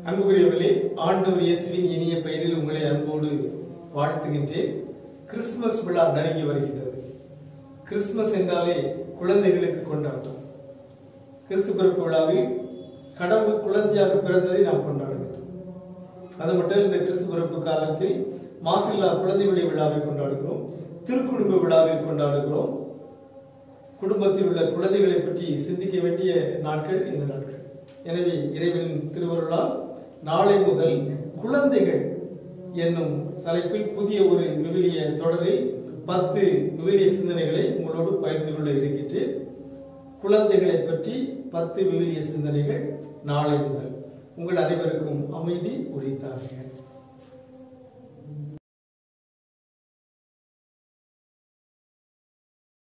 அன்புக்குரியவர்களே ஆண்டவர் இயேசுவின் இனிய பெயரில் உங்களை அன்போடு வாழ்த்துகின்றேன் கிறிஸ்துமஸ் விழா நெருங்கி வருகின்றது கிறிஸ்துமஸ் என்றாலே குழந்தைகளுக்கு கொண்டாட்டம் கிறிஸ்து பிறப்பு விழாவில் கடவுள் குழந்தையாக பிறந்ததை நாம் கொண்டாடுகின்றோம் அது மட்டும் இந்த கிறிஸ்து பிறப்பு காலத்தில் மாசில்லா குழந்தைகளுடைய விழாவை கொண்டாடுகிறோம் திருக்குடும்ப விழாவை கொண்டாடுகிறோம் குடும்பத்தில் உள்ள குழந்தைகளை பற்றி சிந்திக்க வேண்டிய நாட்கள் இந்த நாட்கள் எனவே இறைவனின் திருவருளால் நாளை முதல் குழந்தைகள் என்னும் தலைப்பில் புதிய ஒரு விவிலிய தொடரில் பத்து விவிலிய சிந்தனைகளை உங்களோடு பகிர்ந்து கொள்ள இருக்கின்றேன் குழந்தைகளை பற்றி பத்து விவிலிய சிந்தனைகள் நாளை முதல் உங்கள் அனைவருக்கும் அமைதி உரித்தார்கள்